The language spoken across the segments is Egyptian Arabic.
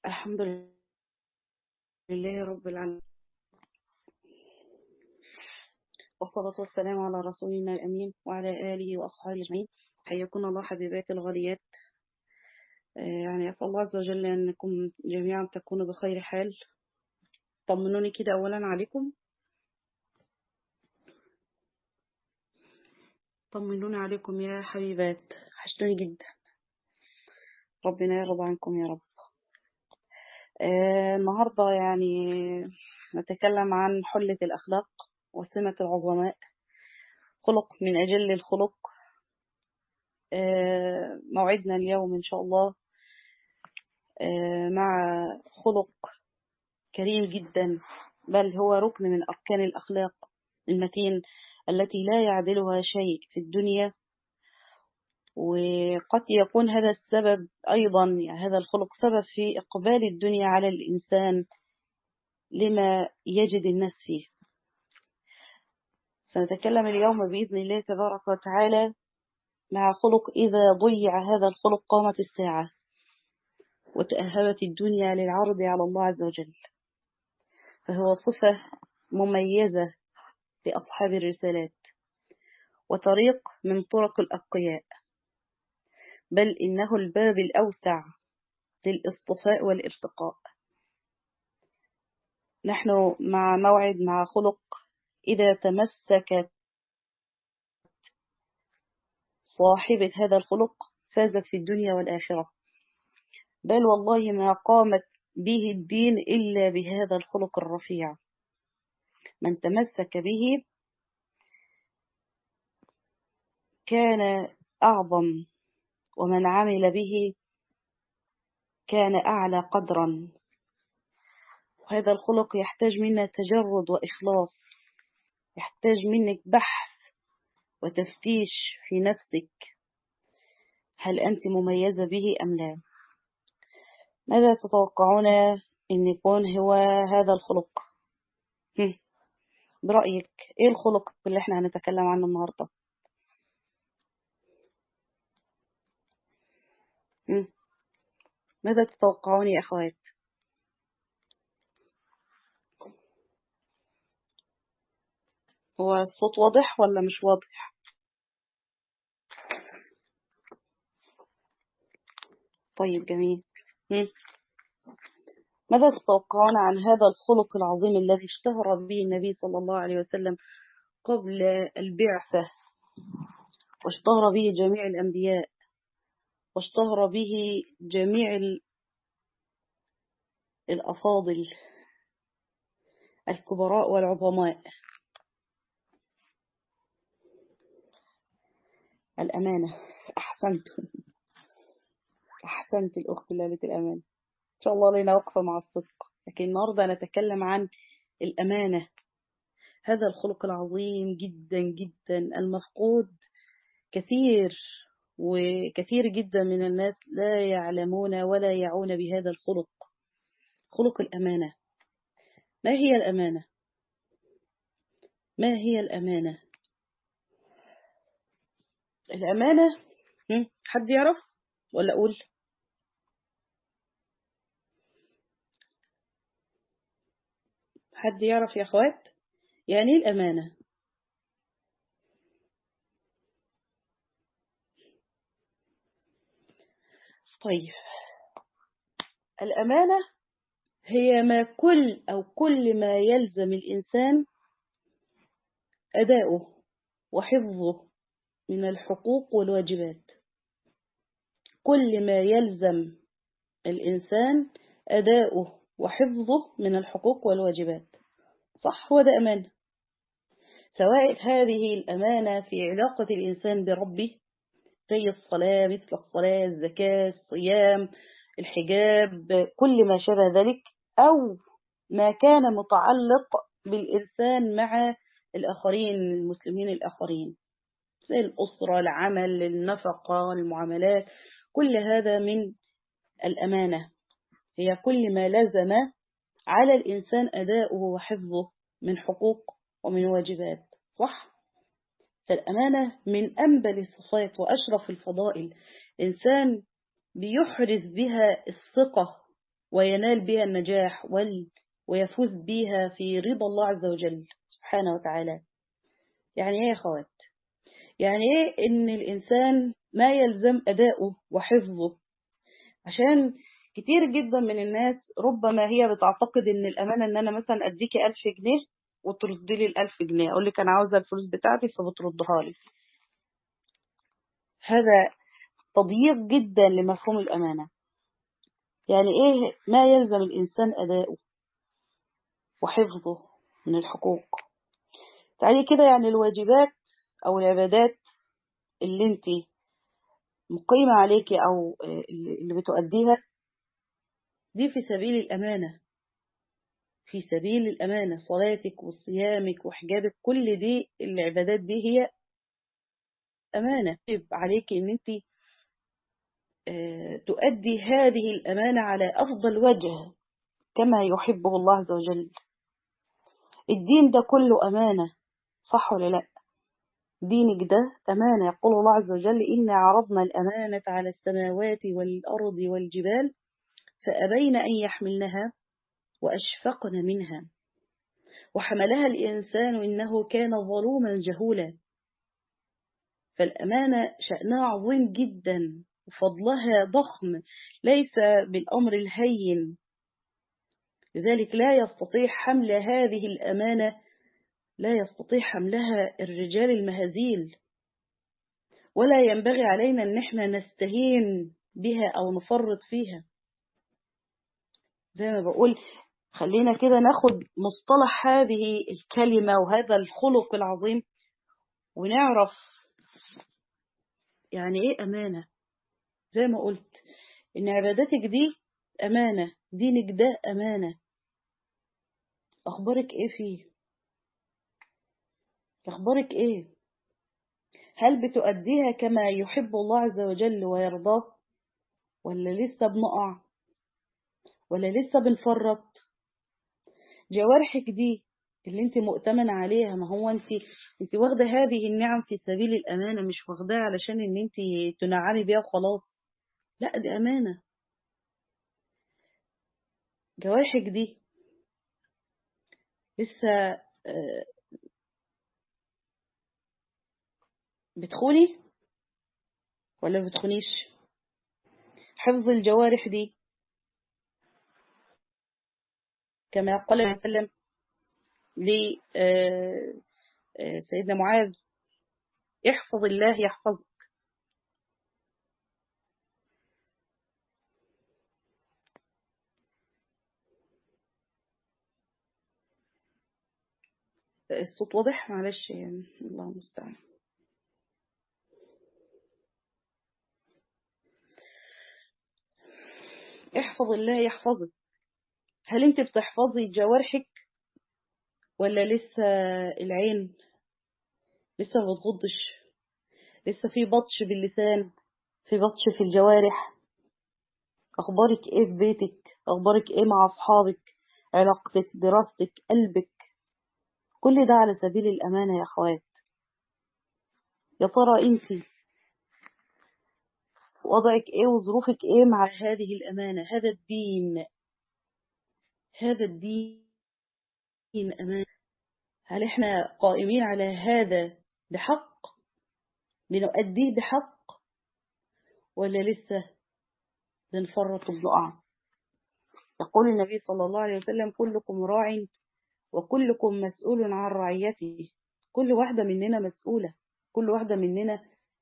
الحمد لله رب العالمين والصلاة والسلام على رسولنا الأمين وعلى آله وأصحابه أجمعين حياكم الله حبيبات الغاليات آه، يعني أسأل الله عز وجل أنكم جميعا تكونوا بخير حال طمنوني كده أولا عليكم طمنوني عليكم يا حبيبات حشتوني جدا ربنا يرضى عنكم يا رب آه، النهاردة يعني نتكلم عن حلة الأخلاق وسمة العظماء خلق من أجل الخلق آه، موعدنا اليوم إن شاء الله آه، مع خلق كريم جدا بل هو ركن من أركان الأخلاق المتين التي لا يعدلها شيء في الدنيا وقد يكون هذا السبب أيضا يعني هذا الخلق سبب في إقبال الدنيا على الإنسان لما يجد الناس فيه سنتكلم اليوم بإذن الله تبارك وتعالى مع خلق إذا ضيع هذا الخلق قامت الساعة وتأهبت الدنيا للعرض على الله عز وجل فهو صفة مميزة لأصحاب الرسالات وطريق من طرق الأتقياء بل إنه الباب الأوسع للاصطفاء والارتقاء نحن مع موعد مع خلق إذا تمسكت صاحبة هذا الخلق فازت في الدنيا والآخرة بل والله ما قامت به الدين إلا بهذا الخلق الرفيع من تمسك به كان أعظم ومن عمل به كان أعلى قدرا وهذا الخلق يحتاج منا تجرد وإخلاص يحتاج منك بحث وتفتيش في نفسك هل أنت مميزة به أم لا ماذا تتوقعون أن يكون هو هذا الخلق هم. برأيك إيه الخلق اللي احنا هنتكلم عنه النهاردة هم. ماذا تتوقعون يا أخوات هو الصوت واضح ولا مش واضح طيب جميل هم. ماذا تتوقعون عن هذا الخلق العظيم الذي اشتهر به النبي صلى الله عليه وسلم قبل البعثة واشتهر به جميع الأنبياء واشتهر به جميع ال- الأفاضل الكبراء والعظماء الأمانة أحسنت أحسنت الأخت ليلة الأمانة إن شاء الله لنا وقفة مع الصدق لكن النهاردة نتكلم عن الأمانة هذا الخلق العظيم جدا جدا المفقود كثير وكثير جدا من الناس لا يعلمون ولا يعون بهذا الخلق خلق الأمانة ما هي الأمانة؟ ما هي الأمانة؟ الأمانة هم؟ حد يعرف ولا أقول؟ حد يعرف يا أخوات؟ يعني إيه الأمانة؟ طيب الأمانة هي ما كل أو كل ما يلزم الإنسان أداؤه وحفظه من الحقوق والواجبات كل ما يلزم الإنسان أداؤه وحفظه من الحقوق والواجبات صح هو ده أمانة سواء هذه الأمانة في علاقة الإنسان بربه زي الصلاة مثل الصلاة الزكاة الصيام الحجاب كل ما شابه ذلك أو ما كان متعلق بالإنسان مع الآخرين المسلمين الآخرين زي الأسرة العمل النفقة المعاملات كل هذا من الأمانة هي كل ما لزم على الإنسان أداؤه وحفظه من حقوق ومن واجبات صح؟ فالأمانة من أنبل الصفات وأشرف الفضائل إنسان بيحرز بها الثقة وينال بها النجاح وال ويفوز بها في رضا الله عز وجل سبحانه وتعالى يعني ايه يا اخوات يعني ايه ان الانسان ما يلزم اداؤه وحفظه عشان كتير جدا من الناس ربما هي بتعتقد ان الامانه ان انا مثلا اديكي ألف جنيه وتردي لي الألف جنيه اقول لك انا عاوزه الفلوس بتاعتي فبتردها لي هذا تضييق جدا لمفهوم الامانه يعني ايه ما يلزم الانسان اداؤه وحفظه من الحقوق تعالي كده يعني الواجبات او العبادات اللي انت مقيمة عليكي او اللي بتؤديها دي في سبيل الامانة في سبيل الامانة صلاتك وصيامك وحجابك كل دي العبادات دي هي امانة عليكي ان انت تؤدي هذه الامانة على افضل وجه كما يحبه الله عز وجل الدين ده كله امانة صح ولا لا دينك ده أمانة يقول الله عز وجل إنا عرضنا الأمانة على السماوات والأرض والجبال فأبين أن يحملنها وأشفقن منها وحملها الإنسان إنه كان ظلوما جهولا فالأمانة شأنها عظيم جدا وفضلها ضخم ليس بالأمر الهين لذلك لا يستطيع حمل هذه الأمانة لا يستطيع حملها الرجال المهازيل ولا ينبغي علينا ان احنا نستهين بها او نفرط فيها زي ما بقول خلينا كده ناخد مصطلح هذه الكلمة وهذا الخلق العظيم ونعرف يعني ايه امانة زي ما قلت ان عبادتك دي امانة دينك ده امانة اخبارك ايه فيه أخبارك إيه؟ هل بتؤديها كما يحب الله عز وجل ويرضاه؟ ولا لسه بنقع؟ ولا لسه بنفرط؟ جوارحك دي اللي انت مؤتمنة عليها ما هو انت انت واخدة هذه النعم في سبيل الأمانة مش واخداها علشان ان انت تنعمي بيها وخلاص لا دي أمانة جوارحك دي لسه بتخوني ولا بتخونيش حفظ الجوارح دي كما قال عليه وسلم لسيدنا معاذ احفظ الله يحفظك الصوت واضح معلش يعني الله المستعان احفظ الله يحفظك هل انت بتحفظي جوارحك ولا لسه العين لسه ما بتغضش لسه في بطش باللسان في بطش في الجوارح اخبارك ايه في بيتك اخبارك ايه مع اصحابك علاقتك دراستك قلبك كل ده على سبيل الامانه يا اخوات يا ترى انت وضعك ايه وظروفك ايه مع هذه الامانه هذا الدين هذا الدين امانه هل احنا قائمين على هذا بحق بنؤديه بحق ولا لسه بنفرط وبنقع يقول النبي صلى الله عليه وسلم كلكم راع وكلكم مسؤول عن رعيته كل واحدة مننا مسؤولة كل واحدة مننا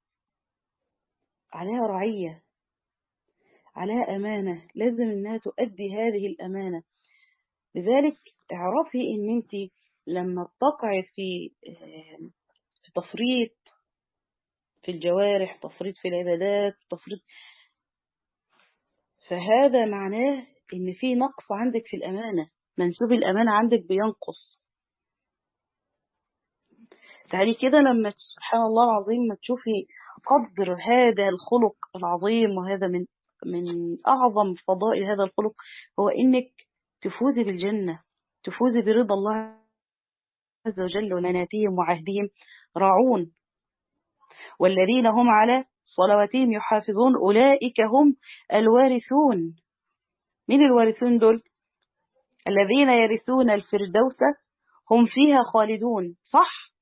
عليها رعية عليها أمانة لازم إنها تؤدي هذه الأمانة لذلك اعرفي إن أنت لما تقعي في في تفريط في الجوارح تفريط في العبادات تفريط فهذا معناه إن في نقص عندك في الأمانة منسوب الأمانة عندك بينقص تعالي كده لما سبحان الله العظيم ما تشوفي قدر هذا الخلق العظيم وهذا من من أعظم فضائل هذا الخلق هو إنك تفوزي بالجنة تفوزي برضا الله عز وجل ومناتهم وعهدهم راعون والذين هم على صلواتهم يحافظون أولئك هم الوارثون مين الوارثون دول الذين يرثون الفردوس هم فيها خالدون صح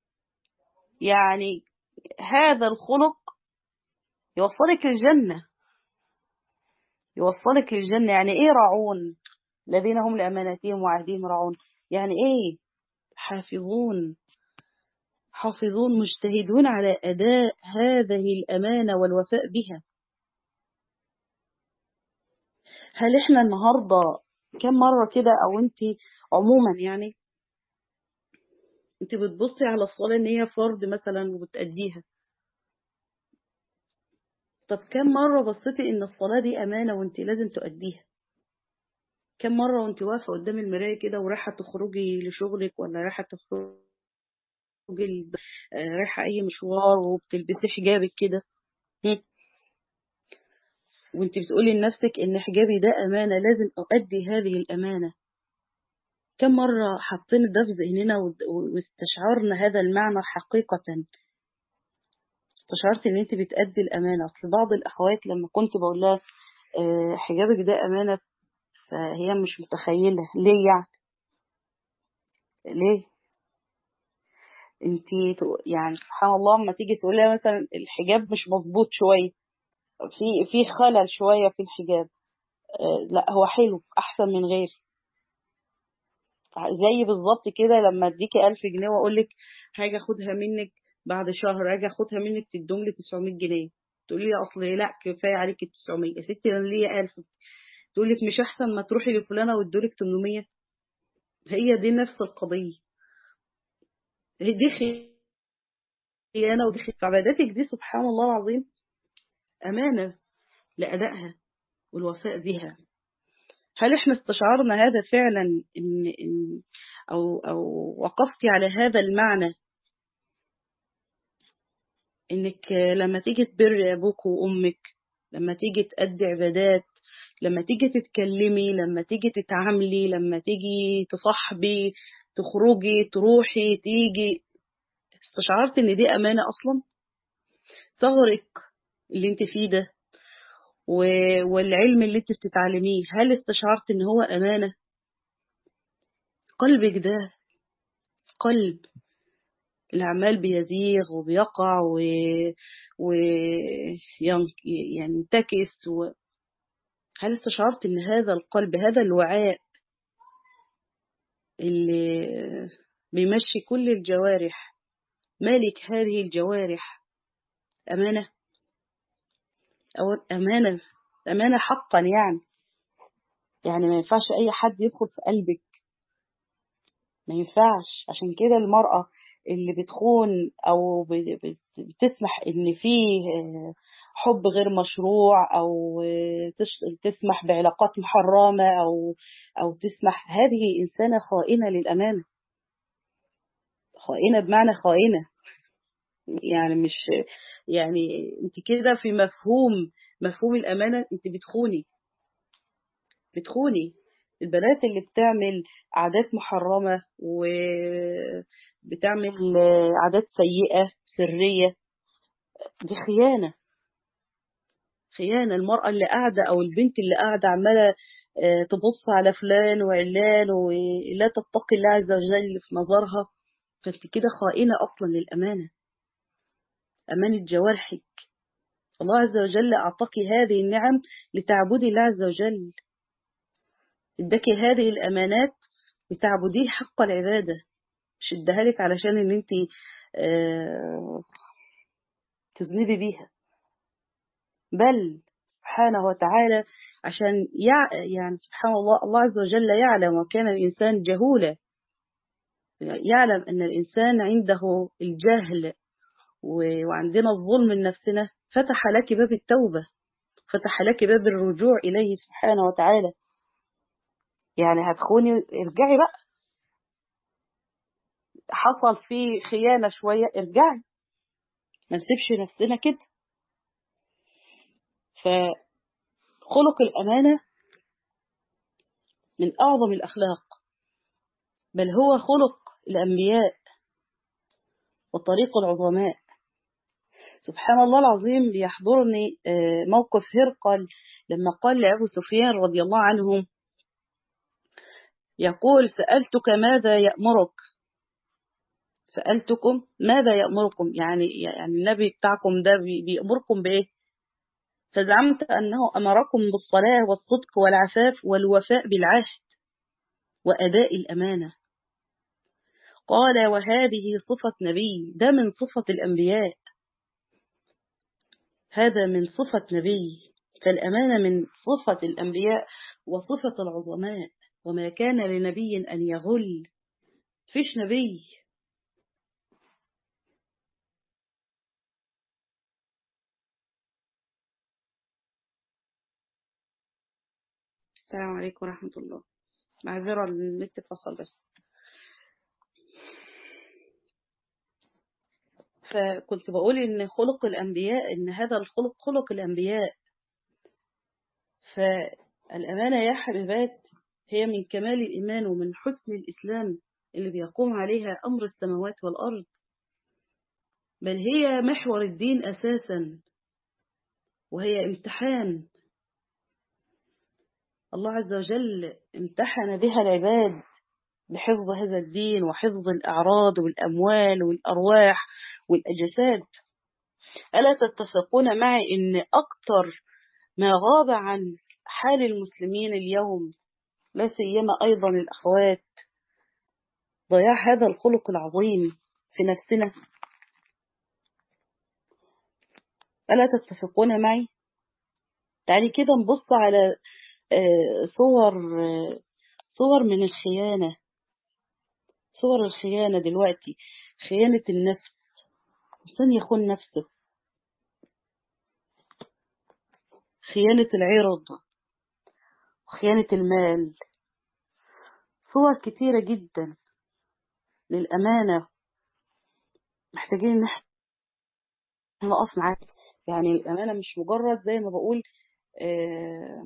يعني هذا الخلق يوصلك الجنة يوصلك للجنة يعني ايه راعون الذين هم لأماناتهم وعهدهم راعون يعني ايه حافظون حافظون مجتهدون على أداء هذه الأمانة والوفاء بها هل احنا النهاردة كم مرة كده او انت عموما يعني انت بتبصي على الصلاة ان هي فرض مثلا وبتأديها طب كم مرة بصيتي ان الصلاة دي امانة وانت لازم تؤديها كم مرة وانت واقفة قدام المراية كده ورايحة تخرجي لشغلك ولا رايحة تخرجي رايحة اي مشوار وبتلبسي حجابك كده وانت بتقولي لنفسك ان حجابي ده امانة لازم اؤدي هذه الامانة كم مرة حطينا ده في ذهننا واستشعرنا هذا المعنى حقيقة استشعرت ان انت بتأدي الامانة اصل بعض الاخوات لما كنت بقول لها حجابك ده امانة فهي مش متخيلة ليه يعني ليه انت يعني سبحان الله لما تيجي تقول لها مثلا الحجاب مش مظبوط شوية في في خلل شوية في الحجاب لا هو حلو احسن من غير زي بالظبط كده لما اديكي 1000 جنيه واقول لك هاجي اخدها منك بعد شهر اجي اخدها منك تدوم لي 900 جنيه تقولي لي اصل لا كفايه عليك ال 900 يا ستي انا ليا 1000 تقول لك مش احسن ما تروحي لفلانه وادولك 800 هي دي نفس القضيه هي دي خيانه ودي خيانه فعباداتك دي سبحان الله العظيم امانه لادائها والوفاء بها هل احنا استشعرنا هذا فعلا إن, إن أو, أو وقفتي على هذا المعنى إنك لما تيجي تبري أبوك وأمك لما تيجي تأدي عبادات لما تيجي تتكلمي لما تيجي تتعاملي لما تيجي تصاحبي تخرجي تروحي تيجي استشعرت ان دي امانة اصلا ثغرك اللي انت فيه ده والعلم اللي انت بتتعلميه هل استشعرت ان هو امانة قلبك ده قلب العمال بيزيغ وبيقع و... و... ينتكس و... هل استشعرت ان هذا القلب هذا الوعاء اللي بيمشي كل الجوارح مالك هذه الجوارح أمانة أو أمانة أمانة حقا يعني يعني ما ينفعش أي حد يدخل في قلبك ما ينفعش عشان كده المرأة اللي بتخون أو بتسمح إن فيه حب غير مشروع أو تسمح بعلاقات محرمة أو أو تسمح هذه إنسانة خائنة للأمانة خائنة بمعنى خائنة يعني مش يعني انت كده في مفهوم مفهوم الأمانة انت بتخوني بتخوني البنات اللي بتعمل عادات محرمة وبتعمل عادات سيئة سرية دي خيانة خيانة المرأة اللي قاعدة أو البنت اللي قاعدة عمالة تبص على فلان وعلان ولا تتقي الله عز وجل في نظرها فانت كده خائنة أصلا للأمانة أمانة جوارحك الله عز وجل أعطاك هذه النعم لتعبدي الله عز وجل اداك هذه الأمانات لتعبديه حق العبادة مش اداها لك علشان ان انت آه تذنبي بيها بل سبحانه وتعالى عشان يع... يعني سبحان الله الله عز وجل يعلم وكان الإنسان جهولا يعلم أن الإنسان عنده الجهل و... وعندنا الظلم من نفسنا فتح لك باب التوبة فتح لك باب الرجوع إليه سبحانه وتعالى يعني هتخوني ارجعي بقى حصل فيه خيانة شوية ارجعي ما نسيبش نفسنا كده فخلق الأمانة من أعظم الأخلاق بل هو خلق الأنبياء وطريق العظماء سبحان الله العظيم بيحضرني موقف هرقل لما قال لأبو سفيان رضي الله عنه يقول سألتك ماذا يأمرك سألتكم ماذا يأمركم يعني يعني النبي بتاعكم ده بيأمركم بإيه فزعمت أنه أمركم بالصلاة والصدق والعفاف والوفاء بالعهد وأداء الأمانة قال وهذه صفة نبي ده من صفة الأنبياء هذا من صفة نبي فالأمانة من صفة الأنبياء وصفة العظماء وما كان لنبي أن يغل فيش نبي السلام عليكم ورحمة الله معذرة النت فصل بس فكنت بقول إن خلق الأنبياء إن هذا الخلق خلق الأنبياء فالأمانة يا حبيبات هي من كمال الإيمان ومن حسن الإسلام اللي بيقوم عليها أمر السماوات والأرض بل هي محور الدين أساسا وهي امتحان الله عز وجل امتحن بها العباد بحفظ هذا الدين وحفظ الأعراض والأموال والأرواح والأجساد ألا تتفقون معي أن أكثر ما غاب عن حال المسلمين اليوم لا سيما أيضا الأخوات ضياع هذا الخلق العظيم في نفسنا ألا تتفقون معي تعالي كده نبص على صور صور من الخيانة صور الخيانة دلوقتي خيانة النفس إنسان يخون نفسه خيانة العرض وخيانة المال صور كتيرة جدا للأمانة محتاجين ان احنا نقف معاها يعني الأمانة مش مجرد زي ما بقول آه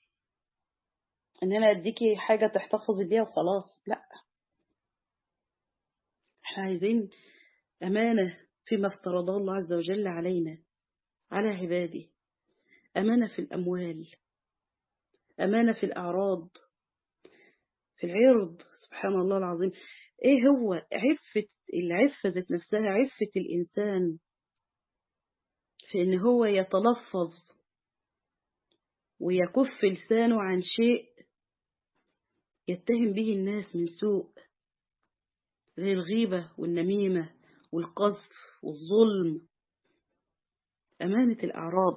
ان انا اديكي حاجة تحتفظي بيها وخلاص لا احنا عايزين أمانة فيما افترضه الله عز وجل علينا على عباده أمانة في الأموال أمانة في الأعراض في العرض سبحان الله العظيم إيه هو عفة العفة ذات نفسها عفة الإنسان في إن هو يتلفظ ويكف لسانه عن شيء يتهم به الناس من سوء زي الغيبة والنميمة والقذف والظلم أمانة الأعراض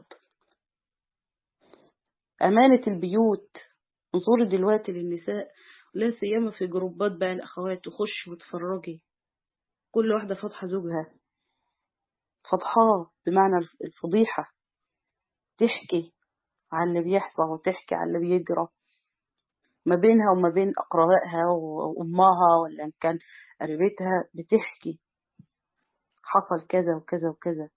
أمانة البيوت انظري دلوقتي للنساء لا سيما في جروبات بقى الأخوات تخش وتفرجي كل واحدة فضحة زوجها فضحاه بمعنى الفضيحة تحكي عن اللي بيحصل وتحكي عن اللي بيجرى ما بينها وما بين أقربائها وأمها ولا إن كان قريبتها بتحكي حصل كذا وكذا وكذا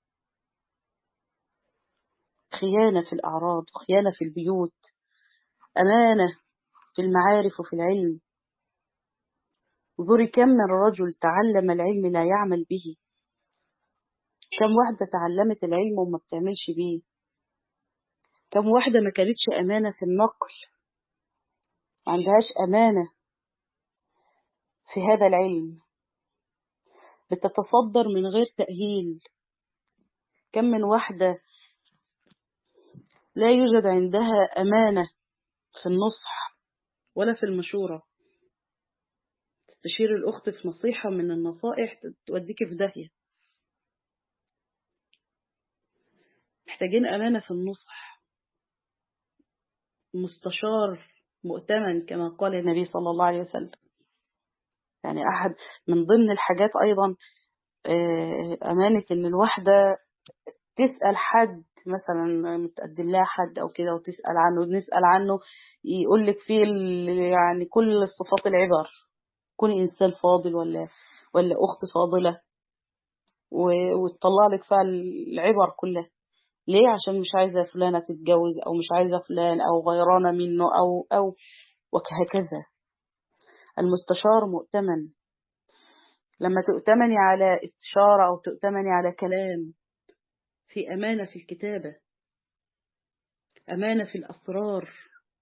خيانة في الأعراض وخيانة في البيوت أمانة في المعارف وفي العلم انظري كم من رجل تعلم العلم لا يعمل به كم واحدة تعلمت العلم وما بتعملش بيه كم واحدة ما كانتش أمانة في النقل ما عندهاش أمانة في هذا العلم بتتصدر من غير تأهيل كم من واحدة لا يوجد عندها أمانة في النصح ولا في المشورة تستشير الأخت في نصيحة من النصائح توديك في داهية محتاجين أمانة في النصح مستشار مؤتمن كما قال النبي صلى الله عليه وسلم يعني أحد من ضمن الحاجات أيضا أمانة إن الواحدة تسأل حد مثلا متقدم لها حد أو كده وتسأل عنه نسأل عنه يقول لك فيه يعني كل الصفات العبر كوني إنسان فاضل ولا ولا أخت فاضلة وتطلع لك فيها العبر كلها ليه عشان مش عايزة فلانة تتجوز أو مش عايزة فلان أو غيرانة منه أو أو وهكذا المستشار مؤتمن لما تؤتمني على استشارة أو تؤتمني على كلام في أمانة في الكتابة أمانة في الأسرار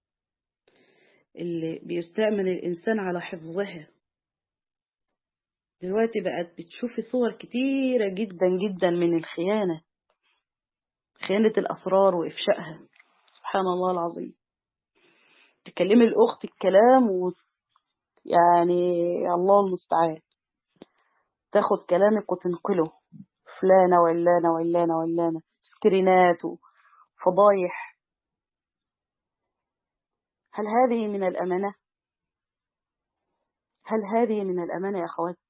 اللي بيستأمن الإنسان على حفظها دلوقتي بقت بتشوفي صور كتيرة جدا جدا من الخيانة خيانة الأسرار وإفشائها سبحان الله العظيم تكلمي الأخت الكلام و يعني الله المستعان تاخد كلامك وتنقله فلانة وعلانة وعلانة وعلانة سكرينات وفضايح هل هذه من الأمانة؟ هل هذه من الأمانة يا أخوات؟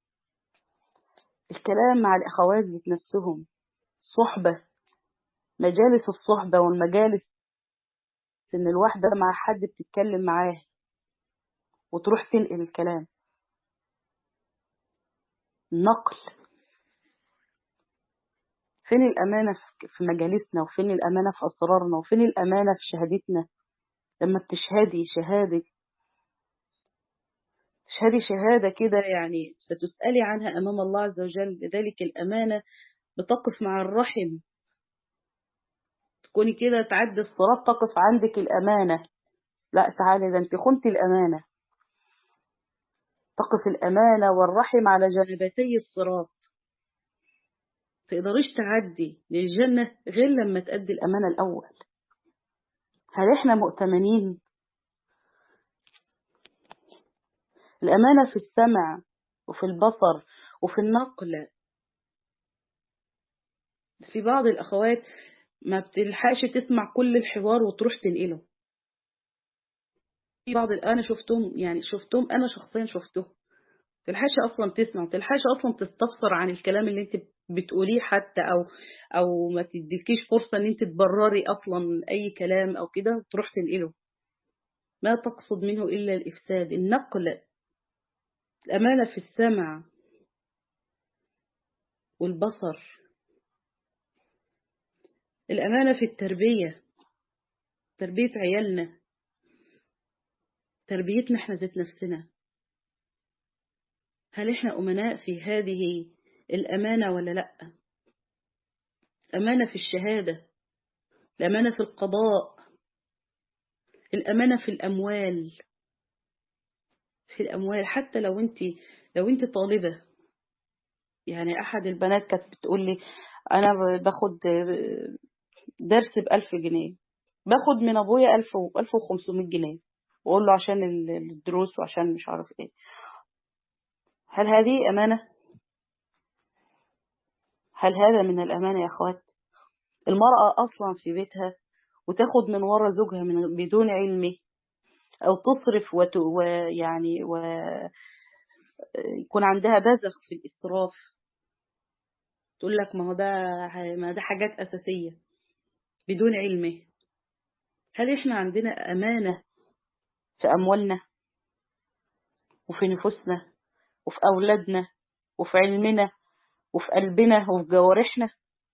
الكلام مع الأخوات ذات نفسهم صحبة مجالس الصحبة والمجالس إن الواحدة مع حد بتتكلم معاه وتروح تنقل الكلام نقل فين الأمانة في مجالسنا وفين الأمانة في أسرارنا وفين الأمانة في شهادتنا لما بتشهدي شهادة تشهدي شهادة كده يعني ستسألي عنها أمام الله عز وجل لذلك الأمانة بتقف مع الرحم تكوني كده تعدي الصراط تقف عندك الأمانة لا تعالي ده انت خنت الأمانة تقف الأمانة والرحم على جانبتي الصراط تقدريش تعدي للجنة غير لما تأدي الأمانة الأول هل احنا مؤتمنين الأمانة في السمع وفي البصر وفي النقل في بعض الأخوات ما بتلحقش تسمع كل الحوار وتروح تنقله في بعض أنا شفتهم يعني شفتهم أنا شخصيا شفتهم تلحقش أصلا تسمع تلحقش أصلا تستفسر عن الكلام اللي أنت بتقوليه حتى أو أو ما تديكيش فرصة إن أنت تبرري أصلا أي كلام أو كده وتروح تنقله ما تقصد منه إلا الإفساد النقل الأمانة في السمع والبصر الأمانة في التربية تربية عيالنا تربيتنا احنا ذات نفسنا هل احنا أمناء في هذه الأمانة ولا لأ أمانة في الشهادة الأمانة في القضاء الأمانة في الأموال في الأموال حتى لو أنت لو أنت طالبة يعني أحد البنات كانت بتقول لي أنا باخد درس بألف جنيه باخد من أبويا ألف ألف وخمسمائة جنيه وأقول له عشان الدروس وعشان مش عارف إيه هل هذه أمانة؟ هل هذا من الأمانة يا أخوات؟ المرأة أصلا في بيتها وتاخد من ورا زوجها من بدون علمه أو تصرف وت... ويعني و... يكون عندها بذخ في الإسراف تقول لك ما هو ده ما ده حاجات أساسية بدون علمه هل إحنا عندنا أمانة في أموالنا وفي نفوسنا وفي أولادنا وفي علمنا وفي قلبنا وفي جوارحنا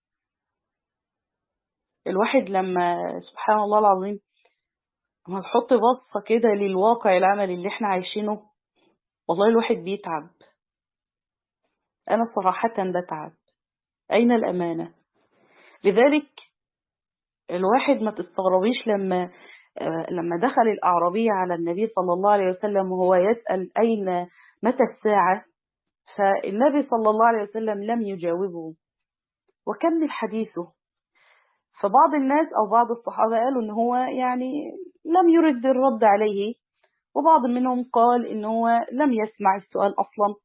الواحد لما سبحان الله العظيم لما تحط بصة كده للواقع العملي اللي احنا عايشينه والله الواحد بيتعب أنا صراحة بتعب أين الأمانة لذلك الواحد ما تستغربيش لما لما دخل الأعرابي على النبي صلى الله عليه وسلم وهو يسأل أين متى الساعة فالنبي صلى الله عليه وسلم لم يجاوبه وكمل حديثه فبعض الناس أو بعض الصحابة قالوا إن هو يعني لم يرد الرد عليه وبعض منهم قال إن هو لم يسمع السؤال أصلا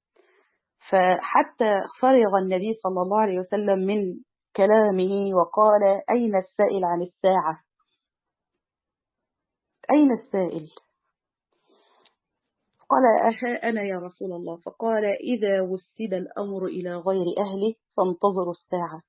فحتى فرغ النبي صلى الله عليه وسلم من كلامه وقال أين السائل عن الساعة أين السائل قال أها أنا يا رسول الله فقال إذا وسد الأمر إلى غير أهله فانتظروا الساعة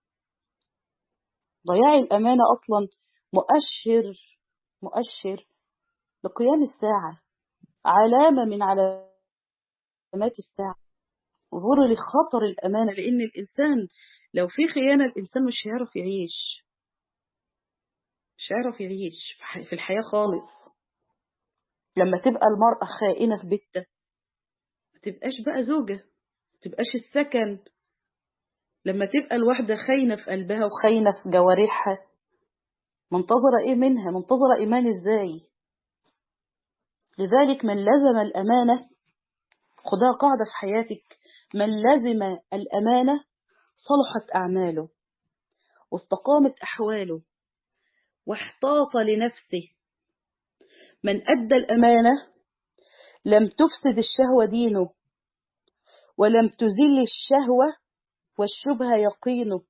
ضياع الأمانة أصلا مؤشر مؤشر لقيام الساعة علامة من علامات الساعة ظهور لخطر الأمانة لأن الإنسان لو في خيانة الإنسان مش هيعرف يعيش مش هيعرف يعيش في الحياة خالص لما تبقى المرأة خائنة في بيتها ما تبقاش بقى زوجة ما تبقاش السكن لما تبقى الواحدة خاينة في قلبها وخاينة في جوارحها منتظرة إيه منها منتظرة إيمان إزاي لذلك من لزم الأمانة خدها قاعدة في حياتك من لزم الأمانة صلحت أعماله واستقامت أحواله واحتاط لنفسه من أدى الأمانة لم تفسد الشهوة دينه ولم تزل الشهوة والشبهة يقينه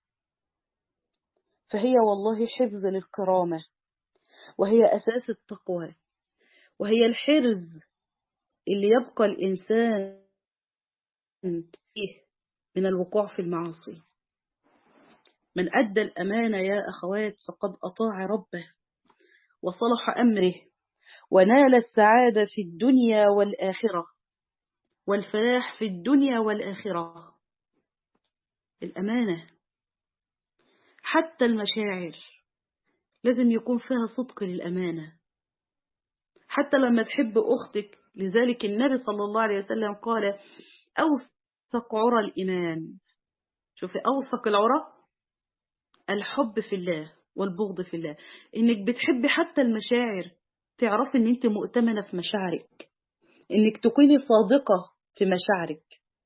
فهي والله حفظ للكرامة وهي أساس التقوى وهي الحرز اللي يبقى الإنسان فيه من الوقوع في المعاصي من أدى الأمانة يا أخوات فقد أطاع ربه وصلح أمره ونال السعادة في الدنيا والآخرة والفلاح في الدنيا والآخرة الأمانة حتى المشاعر لازم يكون فيها صدق للأمانة حتى لما تحب أختك لذلك النبي صلى الله عليه وسلم قال أوثق عرى الإيمان شوفي أوثق العرى الحب في الله والبغض في الله إنك بتحبي حتى المشاعر تعرفي إن أنت مؤتمنة في مشاعرك إنك تكوني صادقة في مشاعرك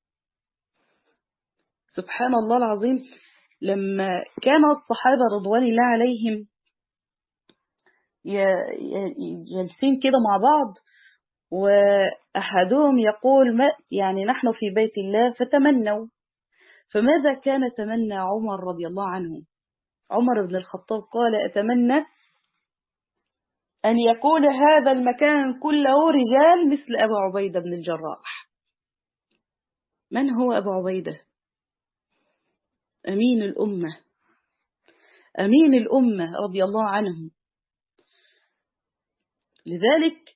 سبحان الله العظيم لما كان الصحابة رضوان الله عليهم جالسين كده مع بعض وأحدهم يقول ما يعني نحن في بيت الله فتمنوا فماذا كان تمنى عمر رضي الله عنه عمر بن الخطاب قال أتمنى أن يكون هذا المكان كله رجال مثل أبو عبيدة بن الجراح من هو أبو عبيدة أمين الأمة أمين الأمة رضي الله عنه لذلك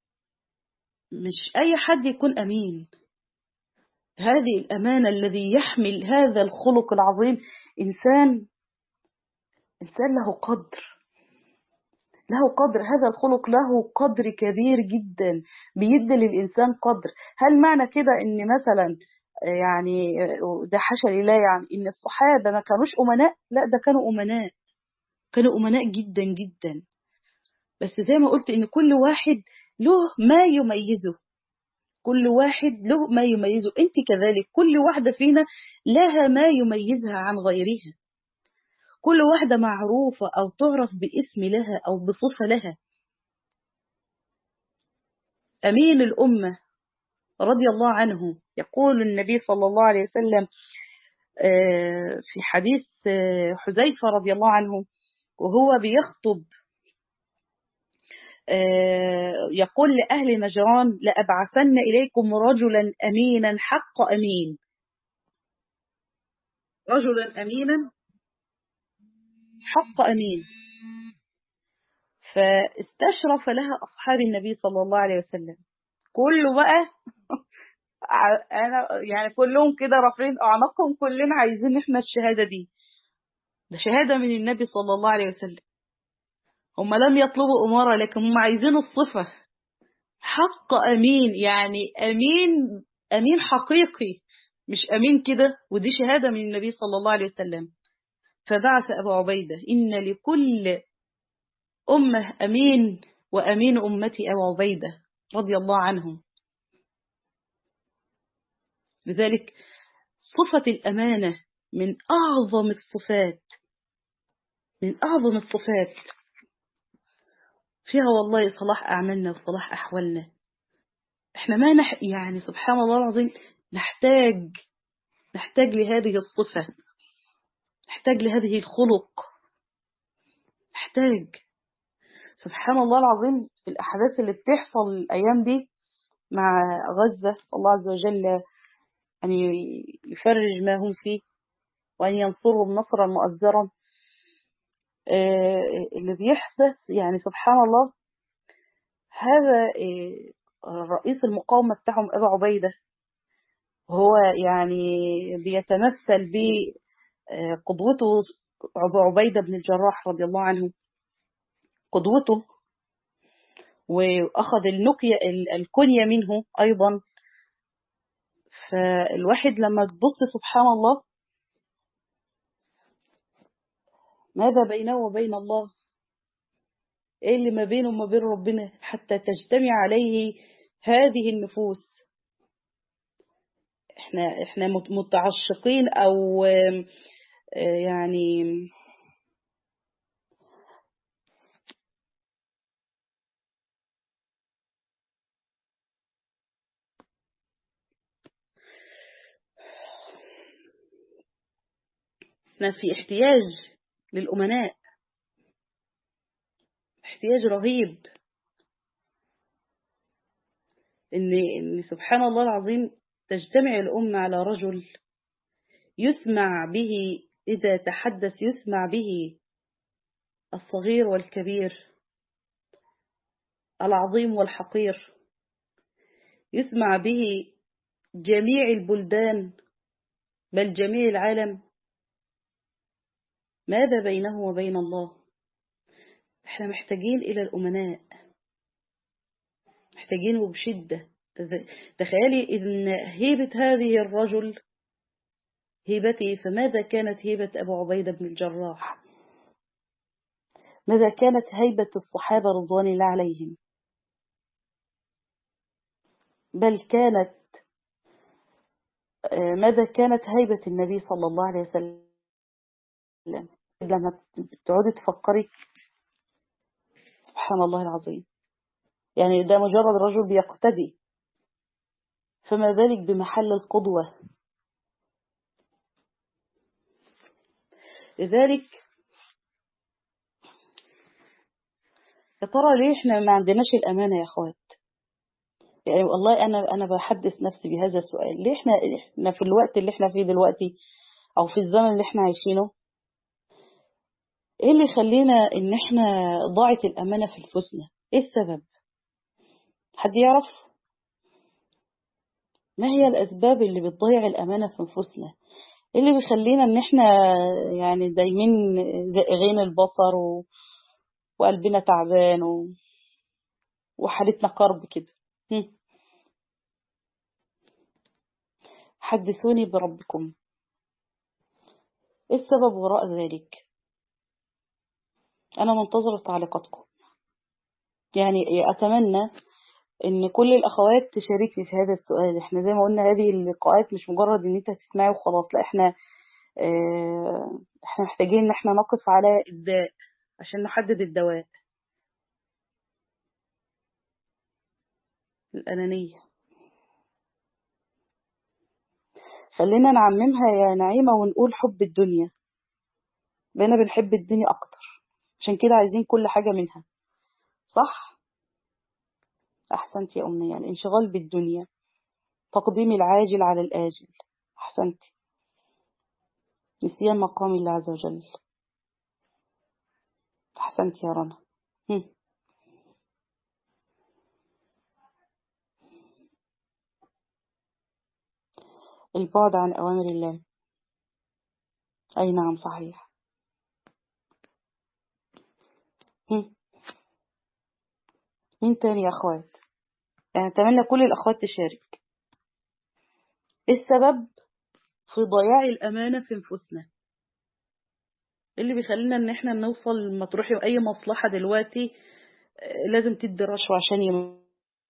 مش أي حد يكون أمين هذه الأمانة الذي يحمل هذا الخلق العظيم إنسان إنسان له قدر له قدر هذا الخلق له قدر كبير جدا بيدي للإنسان قدر هل معنى كده إن مثلا يعني ده حاشا لله يعني إن الصحابة ما كانوش أمناء لا ده كانوا أمناء كانوا أمناء جدا جدا بس زي ما قلت إن كل واحد له ما يميزه كل واحد له ما يميزه أنت كذلك كل واحدة فينا لها ما يميزها عن غيرها كل واحدة معروفة أو تعرف باسم لها أو بصفة لها أمين الأمة رضي الله عنه يقول النبي صلى الله عليه وسلم في حديث حذيفة رضي الله عنه وهو بيخطب يقول لأهل نجران لأبعثن إليكم رجلا أمينا حق أمين رجلا أمينا حق أمين فاستشرف لها أصحاب النبي صلى الله عليه وسلم كله بقى أنا يعني كلهم كده رافعين أعناقهم كلنا عايزين إحنا الشهادة دي ده شهادة من النبي صلى الله عليه وسلم هم لم يطلبوا أمارة لكن هم عايزين الصفة حق أمين يعني أمين أمين حقيقي مش أمين كده ودي شهادة من النبي صلى الله عليه وسلم فبعث أبو عبيدة إن لكل أمة أمين وأمين أمتي أبو عبيدة رضي الله عنه لذلك صفة الأمانة من أعظم الصفات من أعظم الصفات فيها والله صلاح أعمالنا وصلاح أحوالنا احنا ما نح يعني سبحان الله العظيم نحتاج نحتاج لهذه الصفة نحتاج لهذه الخلق نحتاج سبحان الله العظيم في الأحداث اللي بتحصل الأيام دي مع غزة الله عز وجل أن يفرج ما هم فيه وأن ينصرهم نصرا مؤزرا اللي بيحدث يعني سبحان الله هذا رئيس المقاومة بتاعهم أبا عبيدة هو يعني بيتمثل بقدوته أبو عبيدة بن الجراح رضي الله عنه قدوته وأخذ النكية الكنية منه أيضا فالواحد لما تبص سبحان الله ماذا بينه وبين الله ايه اللي ما بينه وما بين ربنا حتى تجتمع عليه هذه النفوس احنا احنا متعشقين او يعني احنا في احتياج للأمناء احتياج رهيب إن, إن سبحان الله العظيم تجتمع الأمة على رجل يسمع به إذا تحدث يسمع به الصغير والكبير العظيم والحقير يسمع به جميع البلدان بل جميع العالم ماذا بينه وبين الله احنا محتاجين إلى الأمناء محتاجينه بشدة تخيلي إن هيبة هذه الرجل هيبتي فماذا كانت هيبة أبو عبيدة بن الجراح ماذا كانت هيبة الصحابة رضوان الله عليهم بل كانت ماذا كانت هيبة النبي صلى الله عليه وسلم لما تقعدي تفكري سبحان الله العظيم يعني ده مجرد رجل بيقتدي فما ذلك بمحل القدوة لذلك يا ترى ليه احنا ما عندناش الأمانة يا اخوات يعني والله أنا أنا بحدث نفسي بهذا السؤال ليه احنا احنا في الوقت اللي احنا فيه دلوقتي أو في الزمن اللي احنا عايشينه ايه اللي يخلينا ان احنا ضاعت الامانه في نفوسنا ايه السبب حد يعرف ما هي الاسباب اللي بتضيع الامانه في نفوسنا ايه اللي بيخلينا ان احنا يعني دايمين زائغين البصر و... وقلبنا تعبان و... وحالتنا كرب كده حدثوني بربكم ايه السبب وراء ذلك أنا منتظرة تعليقاتكم يعني أتمنى إن كل الأخوات تشاركني في هذا السؤال إحنا زي ما قلنا هذه اللقاءات مش مجرد إن أنت تسمعي وخلاص لا إحنا اه إحنا محتاجين إن إحنا نقف على الداء عشان نحدد الدواء الأنانية خلينا نعممها يا نعيمة ونقول حب الدنيا بقينا بنحب الدنيا أكتر عشان كده عايزين كل حاجة منها صح؟ أحسنت يا أمنية الانشغال بالدنيا تقديم العاجل على الآجل أحسنت نسيان مقام الله عز وجل أحسنت يا رنا البعد عن أوامر الله أي نعم صحيح مين تاني يا أخوات يعني أتمنى كل الأخوات تشارك إيه السبب في ضياع الأمانة في نفوسنا اللي بيخلينا ان احنا نوصل لما تروحي اي مصلحة دلوقتي لازم تدي رشوة عشان يمشيك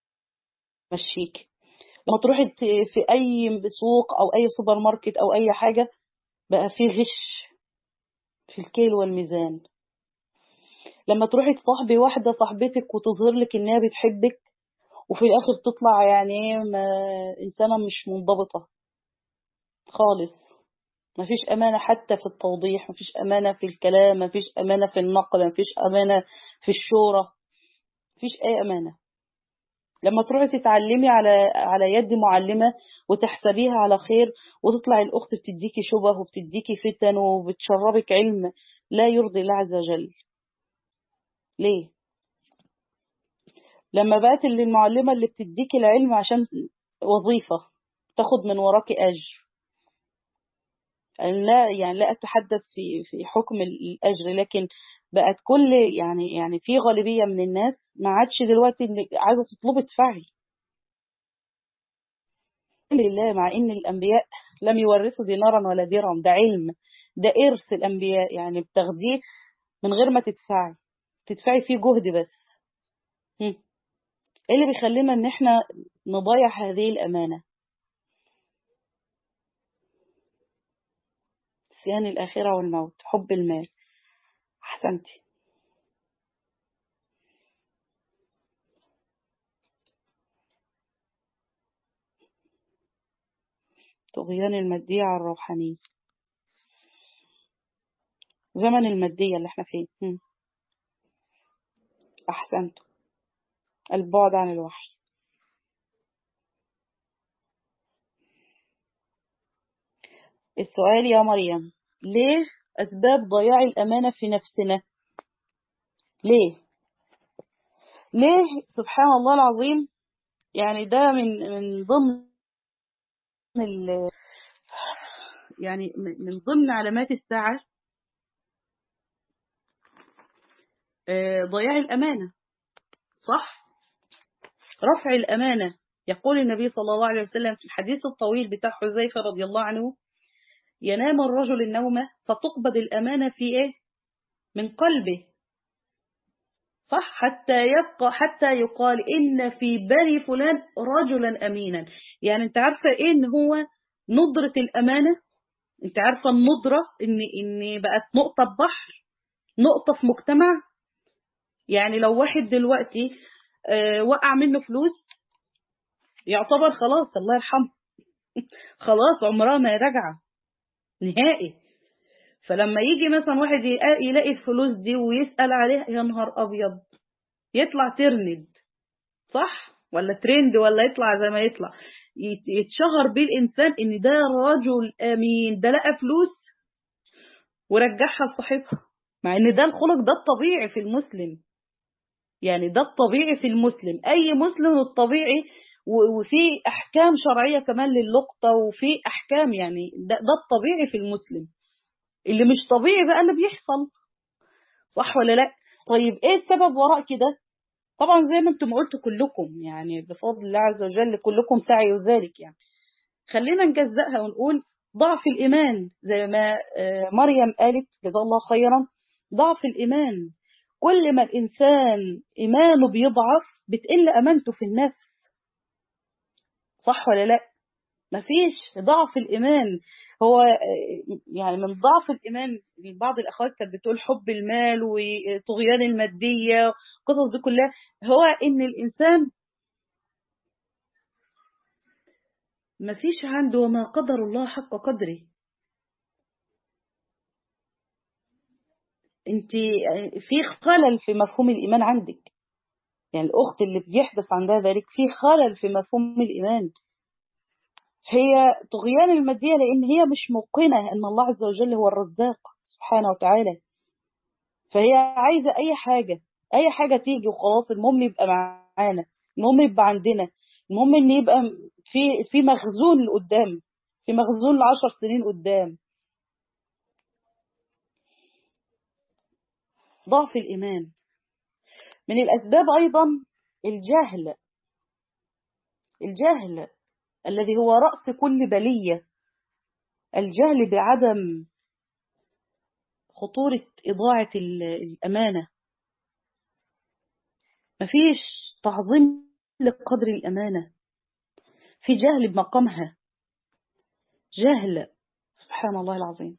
لما تروحي في اي سوق او اي سوبر ماركت او اي حاجة بقى في غش في الكيل والميزان لما تروحي تصاحبي واحدة صاحبتك وتظهر لك انها بتحبك وفي الاخر تطلع يعني انسانة مش منضبطة خالص مفيش امانة حتى في التوضيح مفيش امانة في الكلام مفيش امانة في النقل مفيش امانة في الشورى مفيش اي امانة لما تروحي تتعلمي على على يد معلمة وتحسبيها على خير وتطلع الأخت بتديكي شبه وبتديكي فتن وبتشربك علم لا يرضي الله عز وجل ليه لما بقت اللي المعلمة اللي بتديكي العلم عشان وظيفة تاخد من وراكي أجر لا يعني لا أتحدث في في حكم الأجر لكن بقت كل يعني يعني في غالبية من الناس ما عادش دلوقتي اللي عايزة تطلبي تدفعي لله مع إن الأنبياء لم يورثوا دينارا ولا درهم ده علم ده إرث الأنبياء يعني بتاخديه من غير ما تدفعي تدفعي فيه جهد بس هم. ايه اللي بيخلينا ان احنا نضيع هذه الامانه نسيان الاخره والموت حب المال احسنتي طغيان المادية على الروحانية زمن المادية اللي احنا فيه هم. أحسنتم البعد عن الوحي السؤال يا مريم ليه أسباب ضياع الأمانة في نفسنا ليه ليه سبحان الله العظيم يعني ده من من ضمن ال يعني من ضمن علامات الساعة آه، ضياع الأمانة صح رفع الأمانة يقول النبي صلى الله عليه وسلم في الحديث الطويل بتاع حذيفة رضي الله عنه ينام الرجل النوم فتقبض الأمانة في إيه من قلبه صح حتى يبقى حتى يقال إن في بني فلان رجلا أمينا يعني أنت عارفة إيه إن هو ندرة الأمانة أنت عارفة الندرة إن إن بقت نقطة بحر نقطة في مجتمع يعني لو واحد دلوقتي آه، وقع منه فلوس يعتبر خلاص الله يرحمه خلاص عمرها ما راجعة نهائي فلما يجي مثلا واحد يلاقي- يلاقي الفلوس دي ويسأل عليها يا نهار أبيض يطلع ترند صح ولا ترند ولا يطلع زي ما يطلع يت- يتشهر بيه الإنسان إن ده رجل أمين ده لقى فلوس ورجعها لصاحبها مع إن ده الخلق ده الطبيعي في المسلم يعني ده الطبيعي في المسلم أي مسلم الطبيعي و- وفي أحكام شرعية كمان للقطة وفي أحكام يعني ده, ده الطبيعي في المسلم اللي مش طبيعي بقى اللي بيحصل صح ولا لا طيب ايه السبب وراء كده طبعا زي ما انتم قلتوا كلكم يعني بفضل الله عز وجل كلكم سعي ذلك يعني خلينا نجزأها ونقول ضعف الإيمان زي ما آه، مريم قالت جزا الله خيرا ضعف الإيمان كل ما الإنسان إيمانه بيضعف بتقل أمانته في النفس صح ولا لا مفيش ضعف الإيمان هو آه، يعني من ضعف الإيمان بعض الأخوات كانت بتقول حب المال وطغيان المادية القصص دي كلها هو إن الإنسان مفيش عنده ما قدر الله حق قدره انت في خلل في مفهوم الإيمان عندك يعني الأخت اللي بيحدث عندها ذلك في خلل في مفهوم الإيمان هي طغيان المادية لأن هي مش موقنة أن الله عز وجل هو الرزاق سبحانه وتعالى فهي عايزة أي حاجة أي حاجة تيجي وخلاص المهم يبقى معانا المهم يبقى عندنا المهم إن يبقى في في مخزون لقدام في مخزون لعشر سنين قدام ضعف الإيمان من الأسباب أيضا الجهل الجهل الذي هو رأس كل بلية الجهل بعدم خطورة إضاعة ال- الأمانة مفيش تعظيم لقدر الأمانة في جهل بمقامها جهل سبحان الله العظيم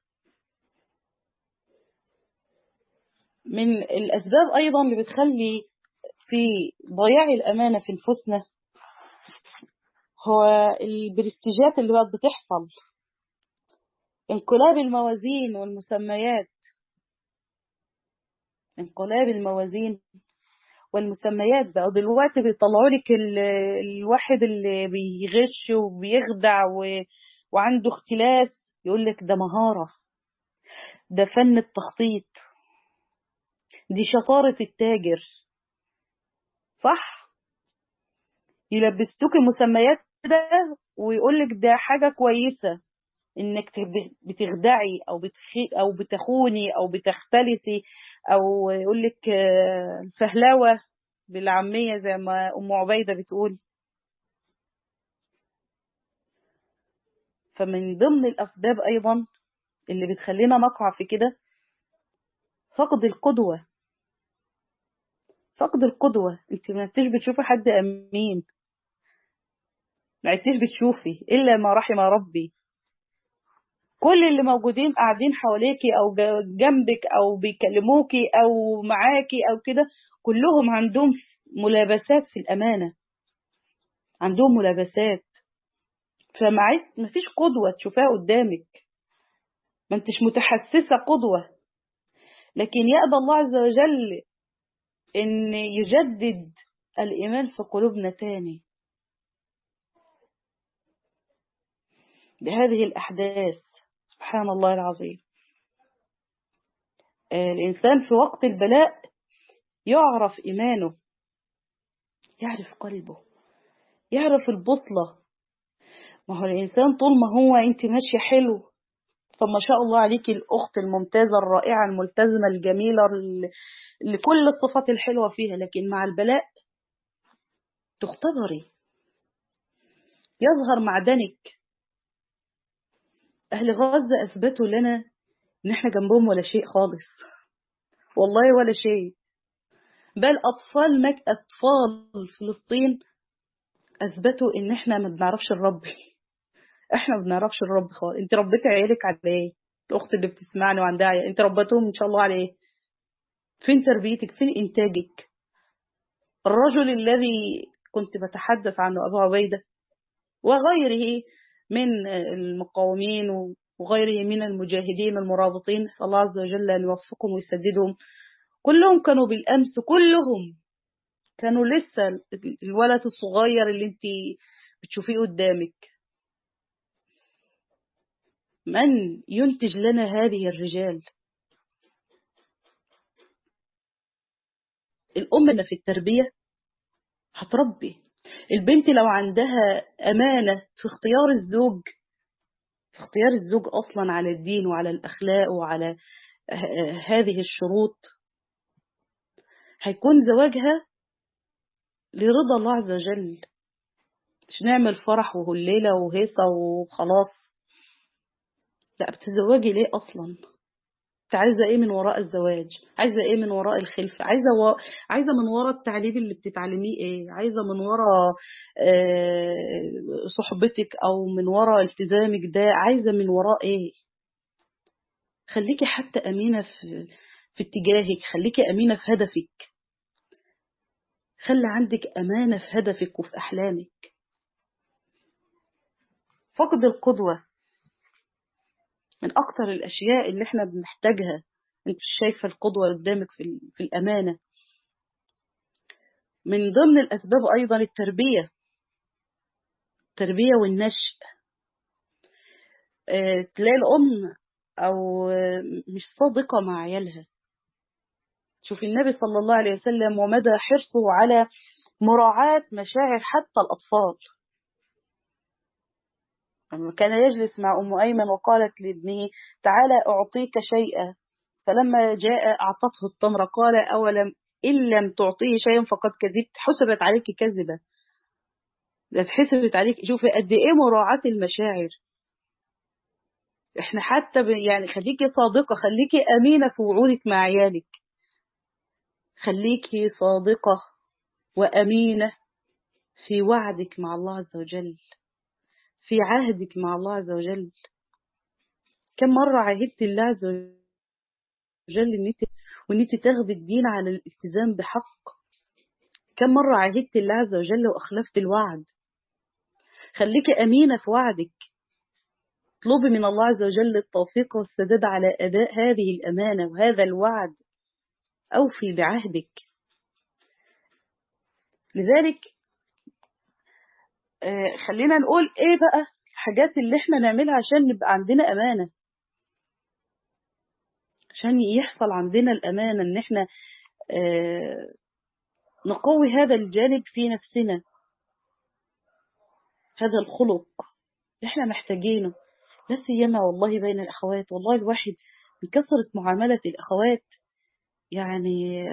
من الأسباب أيضا اللي بتخلي في ضياع الأمانة في نفوسنا هو البرستيجات اللي بقت بتحصل انقلاب الموازين والمسميات انقلاب الموازين والمسميات بقى دلوقتي بيطلعوا لك ال- الواحد اللي بيغش وبيخدع و... وعنده اختلاس يقول لك ده مهارة ده فن التخطيط دي شطارة التاجر صح يلبستوك مسميات كده ويقول لك ده حاجة كويسة انك تب- بتخدعي او بتخي او بتخوني او بتختلسي او يقول لك آه، الفهلوة بالعامية زي ما ام عبيدة بتقول فمن ضمن الاسباب ايضا اللي بتخلينا نقع في كده فقد القدوة فقد القدوة انت ما عدتش بتشوفي حد أمين ما عدتش بتشوفي إلا ما رحم ربي كل اللي موجودين قاعدين حواليكي أو جنبك أو بيكلموكي أو معاكي أو كده كلهم عندهم ملابسات في الأمانة عندهم ملابسات فما فيش قدوة تشوفها قدامك ما انتش متحسسة قدوة لكن يأبى الله عز وجل ان يجدد الإيمان في قلوبنا تاني بهذه الأحداث سبحان الله العظيم الإنسان في وقت البلاء يعرف إيمانه يعرف قلبه يعرف البصلة ما هو الإنسان طول ما هو أنت ماشية حلو فما شاء الله عليكي الأخت الممتازة الرائعة الملتزمة الجميلة لكل الصفات الحلوة فيها لكن مع البلاء تختبري يظهر معدنك أهل غزة أثبتوا لنا إن إحنا جنبهم ولا شيء خالص والله ولا شيء بل أطفال مك أطفال فلسطين أثبتوا إن إحنا ما بنعرفش الرب إحنا ما بنعرفش الرب خالص أنت ربيتي عيالك على إيه؟ الأخت اللي بتسمعني وعندها عيال أنت ربيتهم إن شاء الله على إيه؟ فين تربيتك؟ فين إنتاجك؟ الرجل الذي كنت بتحدث عنه أبو عبيدة وغيره من المقاومين وغيره من المجاهدين المرابطين نسأل الله عز وجل أن يوفقهم ويسددهم كلهم كانوا بالأمس كلهم كانوا لسه الولد الصغير اللي انت بتشوفيه قدامك من ينتج لنا هذه الرجال الأم في التربية هتربي البنت لو عندها أمانة في اختيار الزوج في اختيار الزوج أصلا على الدين وعلى الأخلاق وعلى هذه الشروط هيكون زواجها لرضا الله عز وجل مش نعمل فرح وهليلة وهيصة وخلاص لا بتتزوجي ليه أصلا انت عايزة ايه من وراء الزواج عايزة ايه من وراء الخلفة عايزة و... عايزة من وراء التعليم اللي بتتعلميه ايه عايزة من وراء آه صحبتك او من وراء التزامك ده عايزة من وراء ايه خليكي حتى امينة في في اتجاهك خليكي امينة في هدفك خلي عندك امانة في هدفك وفي احلامك فقد القدوة من أكتر الأشياء اللي احنا بنحتاجها انت شايفة القدوة قدامك في, في الأمانة من ضمن الأسباب أيضا التربية التربية والنشء اه تلاقي الأم أو مش صادقة مع عيالها شوف النبي صلى الله عليه وسلم ومدى حرصه على مراعاة مشاعر حتى الأطفال لما كان يجلس مع أم أيمن وقالت لابنه تعالى أعطيك شيئا فلما جاء أعطته التمر قال أولم إن لم تعطيه شيئا فقد كذبت حسبت عليك كذبة ده حسبت عليك شوفي قد إيه مراعاة المشاعر احنا حتى يعني خليكي صادقة خليكي أمينة في وعودك مع عيالك خليكي صادقة وأمينة في وعدك مع الله عز وجل في عهدك مع الله عز وجل كم مرة عهدت الله عز وجل ان انت وان انت تاخدي الدين على الالتزام بحق كم مرة عهدت الله عز وجل واخلفت الوعد خليكي امينة في وعدك اطلبي من الله عز وجل التوفيق والسداد على اداء هذه الامانة وهذا الوعد اوفي بعهدك لذلك خلينا نقول ايه بقى الحاجات اللي احنا نعملها عشان نبقى عندنا امانة عشان يحصل عندنا الامانة ان احنا اه نقوي هذا الجانب في نفسنا هذا الخلق اللي احنا محتاجينه لا سيما والله بين الاخوات والله الواحد من كثرة معاملة الاخوات يعني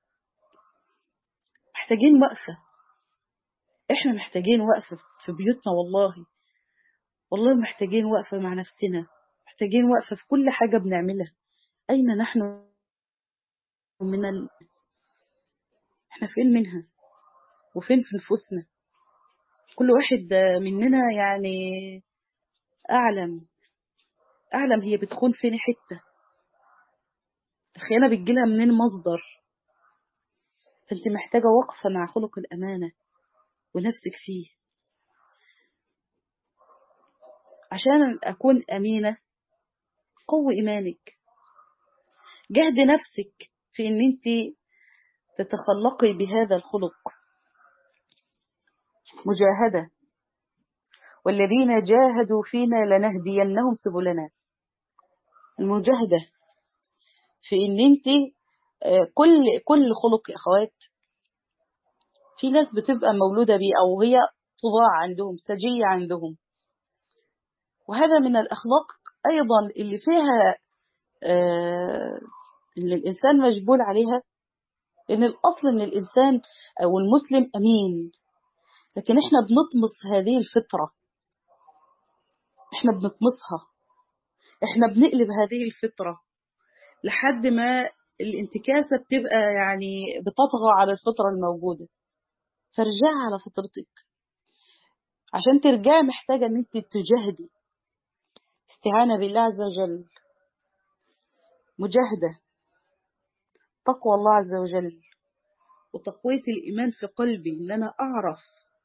محتاجين وقفه احنا محتاجين وقفة في بيوتنا والله والله محتاجين وقفة مع نفسنا محتاجين وقفة في كل حاجة بنعملها أين نحن من ال... احنا فين منها وفين في نفوسنا كل واحد مننا يعني أعلم أعلم هي بتخون فين حتة الخيانة بتجيلها منين مصدر فأنت محتاجة وقفة مع خلق الأمانة ونفسك فيه عشان أكون أمينة قوي إيمانك جهد نفسك في أن أنت تتخلقي بهذا الخلق مجاهدة والذين جاهدوا فينا لنهدينهم سبلنا المجاهدة في ان انت كل كل خلق يا اخوات في ناس بتبقى مولودة بيه او هي طباع عندهم سجية عندهم وهذا من الاخلاق ايضا اللي فيها آه ان الانسان مجبول عليها ان الاصل ان الانسان او المسلم امين لكن احنا بنطمس هذه الفطرة احنا بنطمسها احنا بنقلب هذه الفطرة لحد ما الانتكاسة بتبقى يعني بتطغى على الفطرة الموجودة فارجعي على فطرتك عشان ترجعي محتاجة ان انت تجاهدي استعانة بالله عز وجل مجاهدة تقوى الله عز وجل وتقوية الإيمان في قلبي إن أنا أعرف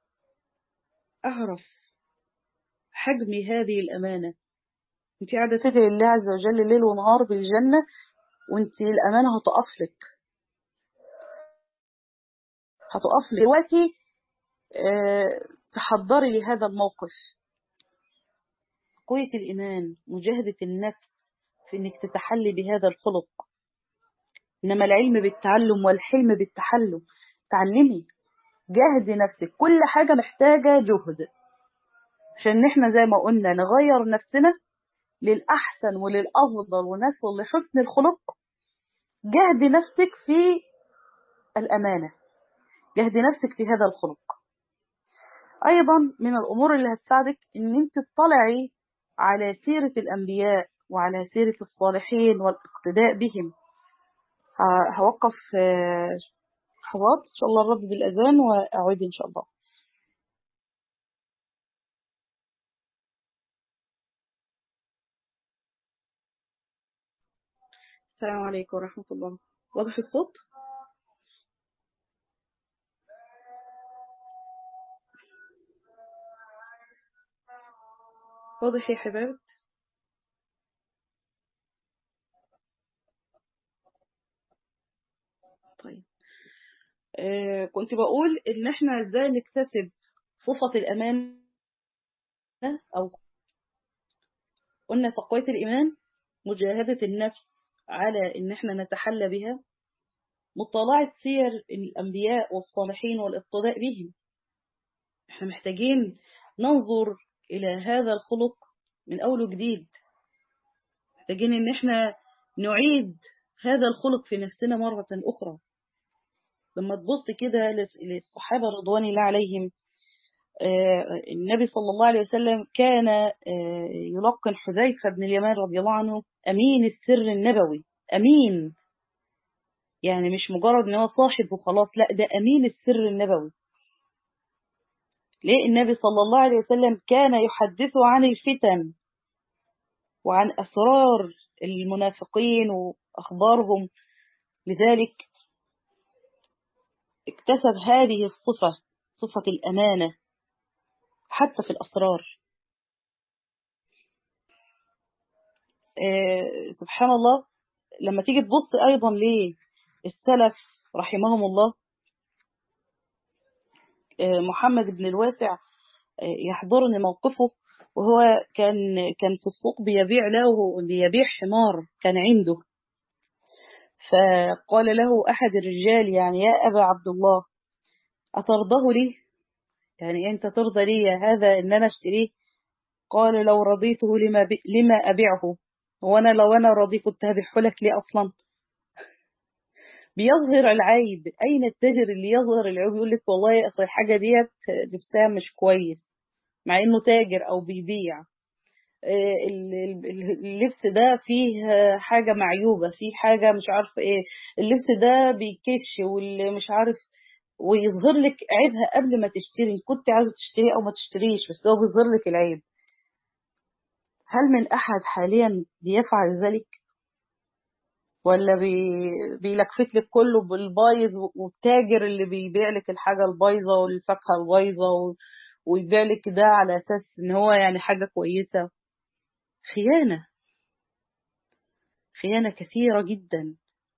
أعرف حجم هذه الأمانة أنت قاعدة تدعي الله عز وجل ليل ونهار بالجنة وأنت الأمانة هتقف لك هتقف لك دلوقتي أه تحضري لهذا الموقف قوية الإيمان مجاهدة النفس في أنك تتحلي بهذا الخلق إنما العلم بالتعلم والحلم بالتحلم تعلمي جاهدي نفسك كل حاجة محتاجة جهد عشان احنا زي ما قلنا نغير نفسنا للأحسن وللأفضل ونصل لحسن الخلق جهدي نفسك في الأمانة جهدي نفسك في هذا الخلق أيضا من الأمور اللي هتساعدك إن أنت تطلعي على سيرة الأنبياء وعلى سيرة الصالحين والاقتداء بهم هوقف لحظات إن شاء الله الرد بالأذان وأعود إن شاء الله السلام عليكم ورحمة الله واضح الصوت؟ واضح يا حباب طيب آه كنت بقول ان احنا ازاي نكتسب صفة الأمانة أو قلنا تقوية الإيمان مجاهدة النفس على إن احنا نتحلى بها مطالعة سير الأنبياء والصالحين والاقتداء بهم احنا محتاجين ننظر إلى هذا الخلق من أول وجديد محتاجين إن احنا نعيد هذا الخلق في نفسنا مرة أخرى لما تبص كده للصحابة رضوان الله عليهم النبي صلى الله عليه وسلم كان يلقن حذيفة بن اليمان رضي الله عنه أمين السر النبوي أمين يعني مش مجرد ان هو صاحب وخلاص لا ده أمين السر النبوي ليه النبي صلى الله عليه وسلم كان يحدثه عن الفتن وعن أسرار المنافقين وأخبارهم لذلك اكتسب هذه الصفة صفة الأمانة حتى في الأسرار آه سبحان الله لما تيجي تبص أيضا للسلف رحمهم الله آه محمد بن الواسع آه يحضرني موقفه وهو كان كان في السوق بيبيع له بيبيع حمار كان عنده فقال له أحد الرجال يعني يا أبا عبد الله أترضه لي يعني أنت ترضى لي هذا إن أنا أشتريه قال لو رضيته لما, بي لما أبيعه وأنا لو أنا راضي كنت هبيعه لك ليه أصلا بيظهر العيب أين التاجر اللي يظهر العيب يقول لك والله أصل الحاجة ديت لبسها مش كويس مع إنه تاجر أو بيبيع اللبس ده فيه حاجة معيوبة فيه حاجة مش عارف ايه اللبس ده بيكش واللي مش عارف ويظهر لك عيبها قبل ما تشتري كنت عايزة تشتري أو ما تشتريش بس هو بيظهر لك العيب هل من أحد حاليا بيفعل ذلك ولا بي... بيلكفت لك كله بالبايظ والتاجر اللي بيبيع لك الحاجة البايظة والفاكهة البايظة و... ويبيع لك ده على أساس إن هو يعني حاجة كويسة خيانة خيانة كثيرة جدا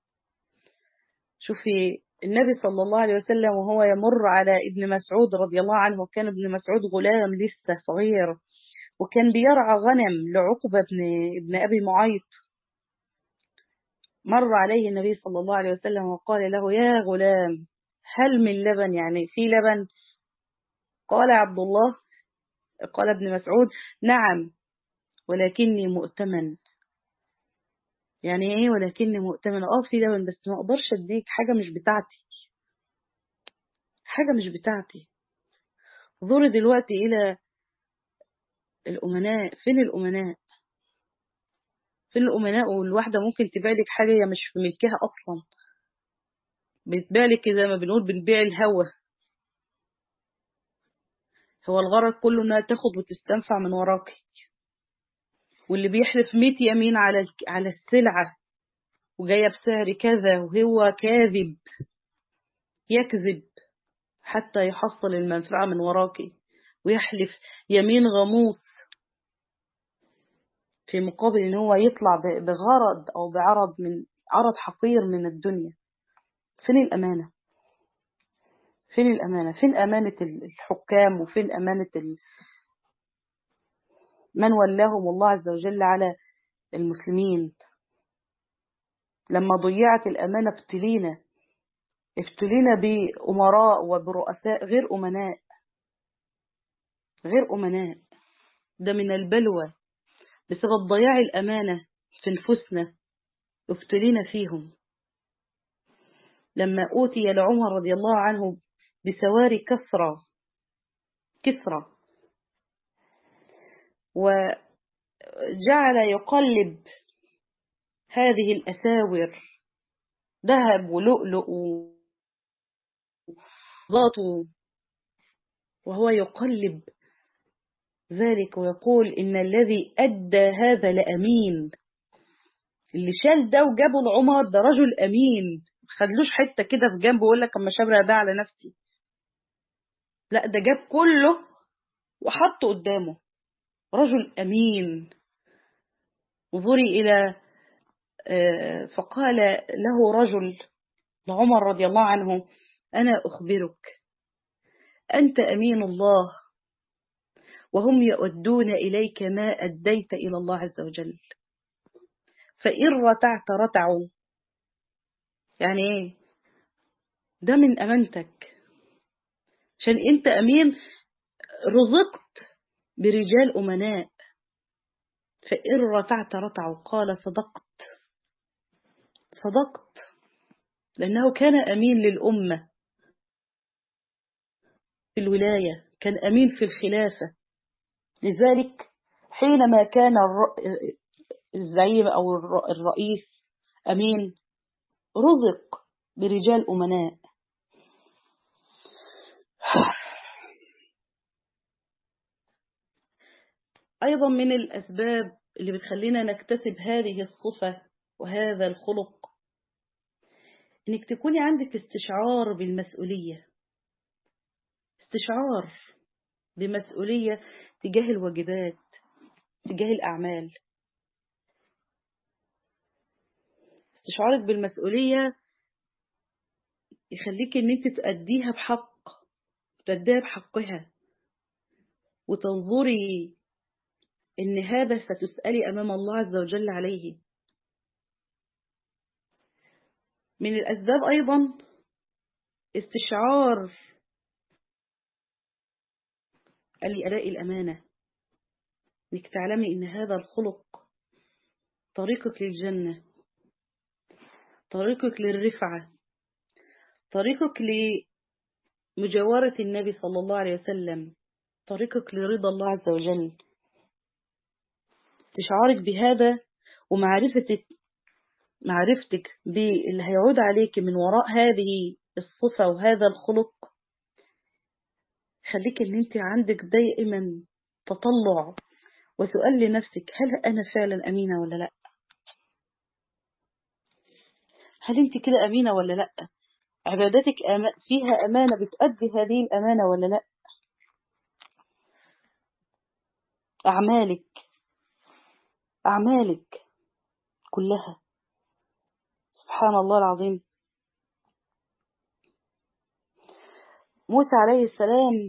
شوفي النبي صلى الله عليه وسلم وهو يمر على ابن مسعود رضي الله عنه وكان ابن مسعود غلام لسه صغير وكان بيرعى غنم لعقبة ابن, ابن أبي معيط مر عليه النبي صلى الله عليه وسلم وقال له يا غلام هل من لبن يعني في لبن قال عبد الله قال ابن مسعود نعم ولكني مؤتمن يعني ايه ولكني مؤتمن اه في لبن بس ما اقدرش اديك حاجة مش بتاعتي حاجة مش بتاعتي انظري دلوقتي الى الامناء فين الامناء فين الامناء والواحدة ممكن تبيع لك حاجة هي مش في ملكها اصلا بتبيع لك زي ما بنقول بنبيع الهوى هو الغرض كله انها تاخد وتستنفع من وراكي واللي بيحلف 100 يمين على على السلعة وجاية بسعر كذا وهو كاذب يكذب حتى يحصل المنفعة من وراكي ويحلف يمين غموس في مقابل ان هو يطلع بغرض او بعرض من عرض حقير من الدنيا فين الامانة فين الامانة فين امانة الحكام وفين امانة من ولاهم الله عز وجل على المسلمين لما ضيعت الأمانة ابتلينا ابتلينا بأمراء وبرؤساء غير أمناء غير أمناء ده من البلوى بسبب ضياع الأمانة في نفوسنا ابتلينا فيهم لما أوتي لعمر رضي الله عنه بسواري كسرى كسرى وجعل يقلب هذه الأساور ذهب ولؤلؤ وزاط وهو يقلب ذلك ويقول إن الذي أدى هذا لأمين اللي شال ده وجابه لعمر ده رجل أمين خدلوش حتة كده في جنبه ويقول لك أما شبرق ده على نفسي لا ده جاب كله وحطه قدامه رجل أمين انظري إلى فقال له رجل لعمر رضي الله عنه أنا أخبرك أنت أمين الله وهم يؤدون إليك ما أديت إلى الله عز وجل فإن رتعت رتعوا يعني إيه ده من أمانتك عشان أنت أمين رزقت برجال أمناء فإن رتعت رتعوا قال صدقت صدقت لأنه كان أمين للأمة في الولاية كان أمين في الخلافة لذلك حينما كان الزعيم أو الرئيس أمين رزق برجال أمناء أيضا من الأسباب اللي بتخلينا نكتسب هذه الصفة وهذا الخلق إنك تكوني عندك استشعار بالمسؤولية استشعار بمسؤولية تجاه الواجبات تجاه الأعمال استشعارك بالمسؤولية يخليك ان انت تأديها بحق تأديها بحقها وتنظري ان هذا ستسألي امام الله عز وجل عليه من الاسباب ايضا استشعار الأداء الأمانة انك تعلمي ان هذا الخلق طريقك للجنة طريقك للرفعة طريقك لمجاورة النبي صلى الله عليه وسلم طريقك لرضا الله عز وجل استشعارك بهذا ومعرفتك معرفتك باللي هيعود عليك من وراء هذه الصفة وهذا الخلق خليك ان انت عندك دائما تطلع وسؤال لنفسك هل انا فعلا امينة ولا لا هل انت كده امينة ولا لا عبادتك فيها امانة بتؤدي هذه الامانة ولا لا اعمالك اعمالك كلها سبحان الله العظيم موسى عليه السلام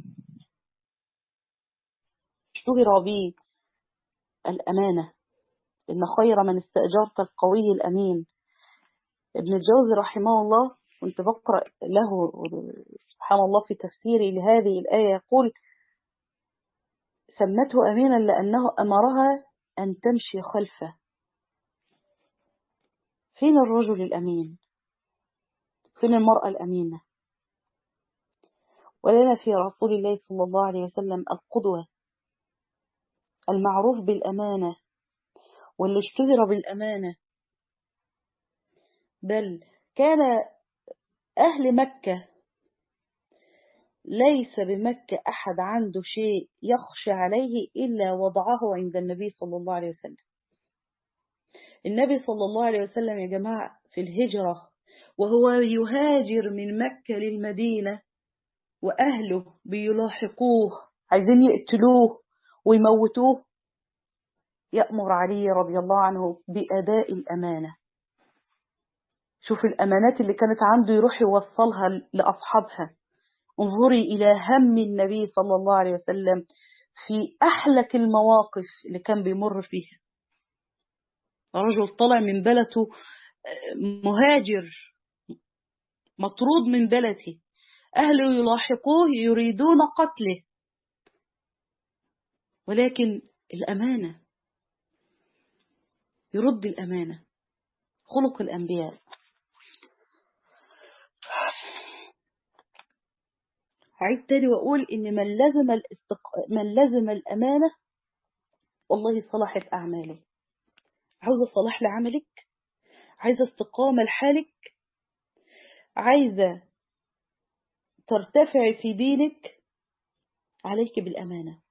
اشتهر به الأمانة إن خير من استأجرت القوي الأمين ابن الجوزي رحمه الله كنت بقرأ له سبحان الله في تفسيري لهذه الآية يقول سمته أمينا لأنه أمرها أن تمشي خلفه فين الرجل الأمين فين المرأة الأمينة ولنا في رسول الله صلى الله عليه وسلم القدوة المعروف بالأمانة واللي اشتهر بالأمانة بل كان أهل مكة ليس بمكة أحد عنده شيء يخشى عليه إلا وضعه عند النبي صلى الله عليه وسلم النبي صلى الله عليه وسلم يا جماعة في الهجرة وهو يهاجر من مكة للمدينة وأهله بيلاحقوه عايزين يقتلوه ويموتوه يأمر علي رضي الله عنه بأداء الأمانة شوف الأمانات اللي كانت عنده يروح يوصلها لأصحابها انظري إلى هم النبي صلى الله عليه وسلم في أحلك المواقف اللي كان بيمر فيها رجل طلع من بلده مهاجر مطرود من بلده أهله يلاحقوه يريدون قتله ولكن الأمانة يرد الأمانة خلق الأنبياء هعيد تاني وأقول إن من لزم, الاستق... من لزم الأمانة والله صلحت أعماله عاوزة صلاح لعملك عايزة استقامة لحالك عايزة ترتفعي في دينك عليك بالأمانة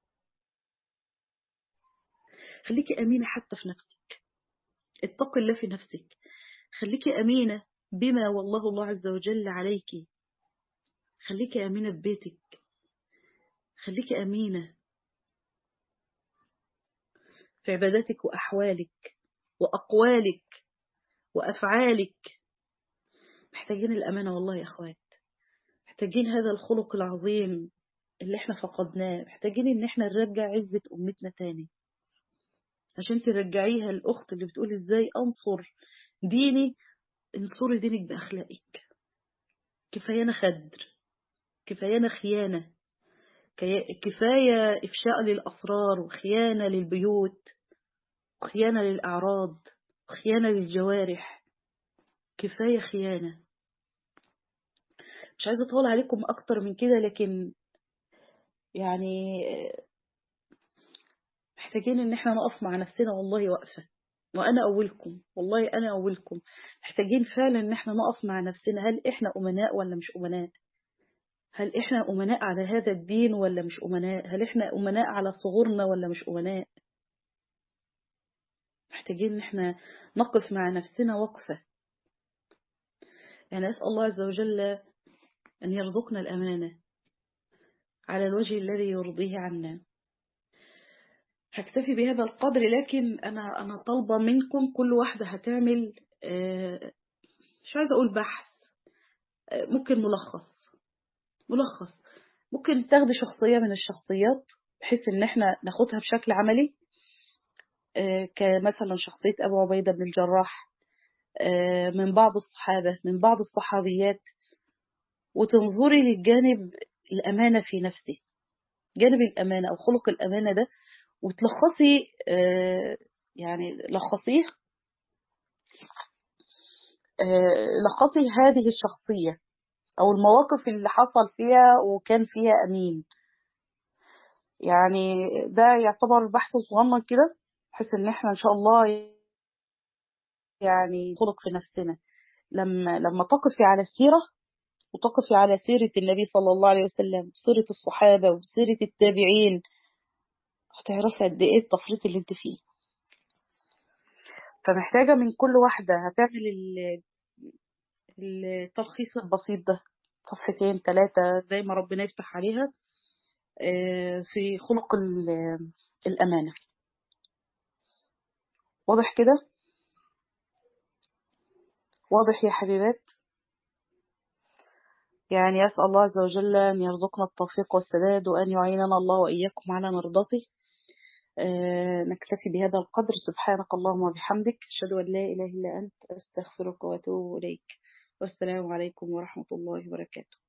خليكي أمينة حتى في نفسك اتق الله في نفسك خليكي أمينة بما والله الله عز وجل عليك خليكي أمينة في بيتك خليكي أمينة في عباداتك وأحوالك وأقوالك وأفعالك محتاجين الأمانة والله يا أخوات محتاجين هذا الخلق العظيم اللي احنا فقدناه محتاجين ان احنا نرجع عزة أمتنا تاني عشان ترجعيها الأخت اللي بتقول ازاي أنصر ديني انصري دينك بأخلاقك كفايانا خدر كفايانا خيانة كفاية إفشاء للأسرار وخيانة للبيوت وخيانة للأعراض وخيانة للجوارح كفاية خيانة مش عايزة أطول عليكم أكتر من كده لكن يعني محتاجين ان احنا نقف مع نفسنا والله وقفة وانا اولكم والله انا اولكم محتاجين فعلا ان احنا نقف مع نفسنا هل احنا امناء ولا مش امناء هل احنا امناء على هذا الدين ولا مش امناء هل احنا امناء على صغورنا ولا مش امناء محتاجين ان احنا نقف مع نفسنا وقفة يعني اسأل الله عز وجل ان يرزقنا الامانة على الوجه الذي يرضيه عنا هكتفي بهذا القدر لكن أنا أنا طالبة منكم كل واحدة هتعمل مش عايزة أقول بحث ممكن ملخص ملخص ممكن تاخدي شخصية من الشخصيات بحيث إن احنا ناخدها بشكل عملي كمثلا شخصية أبو عبيدة بن الجراح من بعض الصحابة من بعض الصحابيات وتنظري للجانب الأمانة في نفسه جانب الأمانة أو خلق الأمانة ده وتلخصي يعني لخصيه لخصي هذه الشخصية أو المواقف اللي حصل فيها وكان فيها أمين يعني ده يعتبر بحث صغنن كده بحيث ان احنا ان شاء الله يعني خلق في نفسنا لما لما تقفي على السيرة وتقفي على سيرة النبي صلى الله عليه وسلم سيرة الصحابة وسيرة التابعين هتعرفي قد ايه التفريط اللي انت فيه فمحتاجة من كل واحدة هتعمل ال- التلخيص البسيط ده صفحتين ثلاثة زي ما ربنا يفتح عليها آه، في خلق ال- الأمانة واضح كده واضح يا حبيبات يعني يسأل الله عز وجل أن يرزقنا التوفيق والسداد وأن يعيننا الله وإياكم على مرضاته آه، نكتفي بهذا القدر سبحانك اللهم وبحمدك أشهد أن لا إله إلا أنت أستغفرك وأتوب إليك والسلام عليكم ورحمة الله وبركاته